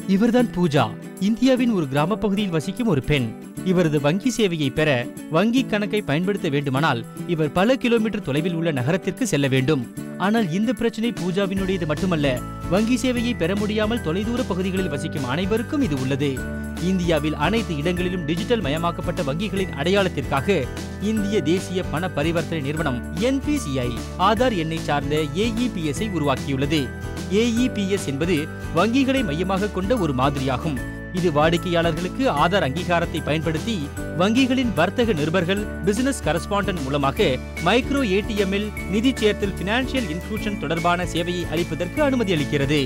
இவர்தான் பூஜா இந்தியாவின் ஒரு கிராம பகுதியில் வசிக்கும் ஒரு பெண் இவரது வங்கி சேவையை பெற வங்கி கணக்கை பயன்படுத்த வேண்டுமானால் இவர் பல கிலோமீட்டர் தொலைவில் உள்ள நகரத்திற்கு செல்ல வேண்டும் ஆனால் இந்த பிரச்சனை பூஜாவினுடையது மட்டுமல்ல வங்கி சேவையை பெற முடியாமல் தொலைதூர பகுதிகளில் வசிக்கும் அனைவருக்கும் இது உள்ளது இந்தியாவில் அனைத்து இடங்களிலும் டிஜிட்டல் மயமாக்கப்பட்ட வங்கிகளின் அடையாளத்திற்காக இந்திய தேசிய பண பரிவர்த்தனை நிறுவனம் என்பிசிஐ ஆதார் எண்ணை சார்ந்த ஏஇபிஎஸ் ஐ உருவாக்கியுள்ளது ஏஇபிஎஸ் என்பது வங்கிகளை மையமாக கொண்ட ஒரு மாதிரியாகும் இது வாடிக்கையாளர்களுக்கு ஆதார் அங்கீகாரத்தை பயன்படுத்தி வங்கிகளின் வர்த்தக நிருபர்கள் பிசினஸ் கரஸ்பாண்டன்ட் மூலமாக மைக்ரோ ஏடிஎம்மில் நிதி சேர்த்தல் பினான்சியல் இன்க்ளூஷன் தொடர்பான சேவையை அளிப்பதற்கு அனுமதி அளிக்கிறது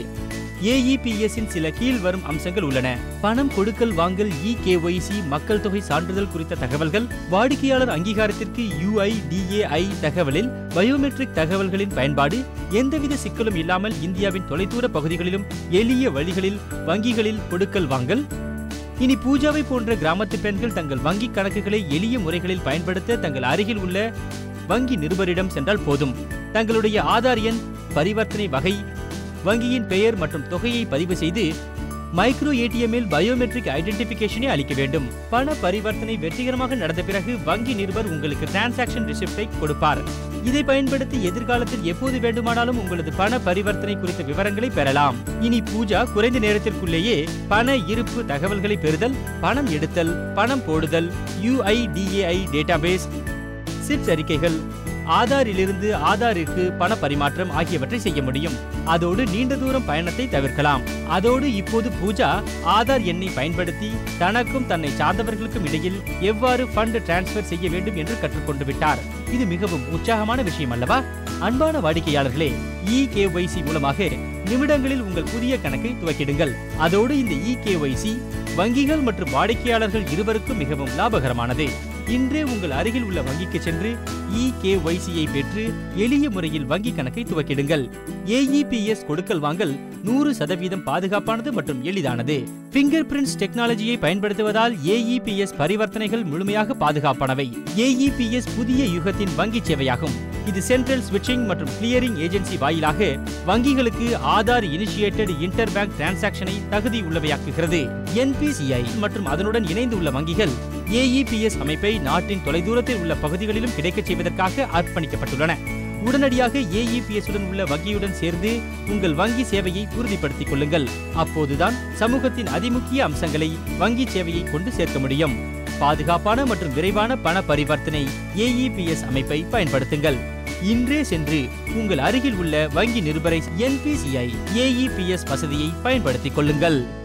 ஏஇபிஎஸ் இன் சில கீழ் வரும் அம்சங்கள் உள்ளன பணம் கொடுக்கல் வாங்கல் இ கேஒய்சி மக்கள் தொகை சான்றிதழ் குறித்த தகவல்கள் வாடிக்கையாளர் அங்கீகாரத்திற்கு யுஐடிஏஐ தகவலில் பயோமெட்ரிக் தகவல்களின் பயன்பாடு எந்தவித சிக்கலும் இல்லாமல் இந்தியாவின் தொலைதூர பகுதிகளிலும் எளிய வழிகளில் வங்கிகளில் கொடுக்கல் வாங்கல் இனி பூஜாவை போன்ற கிராமத்து பெண்கள் தங்கள் வங்கி கணக்குகளை எளிய முறைகளில் பயன்படுத்த தங்கள் அருகில் உள்ள வங்கி நிருபரிடம் சென்றால் போதும் தங்களுடைய ஆதார் எண் பரிவர்த்தனை வகை வங்கியின் பெயர் மற்றும் தொகையை பதிவு செய்து மைக்ரோ ஏடிஎம்மில் பயோமெட்ரிக் ஐடென்டிபிகேஷனை அளிக்க வேண்டும் பண பரிவர்த்தனை வெற்றிகரமாக நடந்த பிறகு வங்கி நிருபர் உங்களுக்கு டிரான்சாக்ஷன் ரிசிப்டை கொடுப்பார் இதை பயன்படுத்தி எதிர்காலத்தில் எப்போது வேண்டுமானாலும் உங்களது பண பரிவர்த்தனை குறித்த விவரங்களை பெறலாம் இனி பூஜா குறைந்த நேரத்திற்குள்ளேயே பண இருப்பு தகவல்களை பெறுதல் பணம் எடுத்தல் பணம் போடுதல் யுஐடிஏஐ டேட்டாபேஸ் சிப்ஸ் அறிக்கைகள் ஆதாரிலிருந்து ஆதாரிற்கு பண பரிமாற்றம் ஆகியவற்றை செய்ய முடியும் அதோடு நீண்ட தூரம் பயணத்தை தவிர்க்கலாம் அதோடு இப்போது பூஜா ஆதார் எண்ணை பயன்படுத்தி தனக்கும் தன்னை சார்ந்தவர்களுக்கும் இடையில் எவ்வாறு ஃபண்ட் டிரான்ஸ்ஃபர் செய்ய வேண்டும் என்று கற்றுக்கொண்டு விட்டார் இது மிகவும் உற்சாகமான விஷயம் அல்லவா அன்பான வாடிக்கையாளர்களே இ கேஒய்சி மூலமாக நிமிடங்களில் உங்கள் புதிய கணக்கை துவக்கிடுங்கள் அதோடு இந்த இ கேஒய்சி வங்கிகள் மற்றும் வாடிக்கையாளர்கள் இருவருக்கும் மிகவும் லாபகரமானது இன்றே உங்கள் அருகில் உள்ள வங்கிக்கு சென்று இ கேஒய்சியை பெற்று எளிய முறையில் வங்கி கணக்கை துவக்கிடுங்கள் ஏஇபிஎஸ் கொடுக்கல் வாங்கல் நூறு சதவீதம் பாதுகாப்பானது மற்றும் எளிதானது பிங்கர் பிரிண்ட்ஸ் டெக்னாலஜியை பயன்படுத்துவதால் ஏஇபிஎஸ் பரிவர்த்தனைகள் முழுமையாக பாதுகாப்பானவை ஏஇபிஎஸ் புதிய யுகத்தின் வங்கி சேவையாகும் இது சென்ட்ரல் ஸ்விட்சிங் மற்றும் கிளியரிங் ஏஜென்சி வாயிலாக வங்கிகளுக்கு ஆதார் இனிஷியேட்டட் இன்டர் பேங்க் டிரான்சாக்ஷனை தகுதி உள்ளவையாக்குகிறது என்பிசிஐ மற்றும் அதனுடன் இணைந்து உள்ள வங்கிகள் ஏஇபிஎஸ் அமைப்பை நாட்டின் தொலைதூரத்தில் உள்ள பகுதிகளிலும் கிடைக்கச் செய்வதற்காக அர்ப்பணிக்கப்பட்டுள்ளன உடனடியாக ஏஇபிஎஸ் உடன் உள்ள வங்கியுடன் சேர்ந்து உங்கள் வங்கி சேவையை உறுதிப்படுத்திக் கொள்ளுங்கள் அப்போதுதான் சமூகத்தின் அதிமுக்கிய அம்சங்களை வங்கி சேவையை கொண்டு சேர்க்க முடியும் பாதுகாப்பான மற்றும் விரைவான பண பரிவர்த்தனை ஏஇபிஎஸ் அமைப்பை பயன்படுத்துங்கள் இன்றே சென்று உங்கள் அருகில் உள்ள வங்கி நிருபரை என்பிசிஐ ஏஇபிஎஸ் வசதியை பயன்படுத்திக் கொள்ளுங்கள்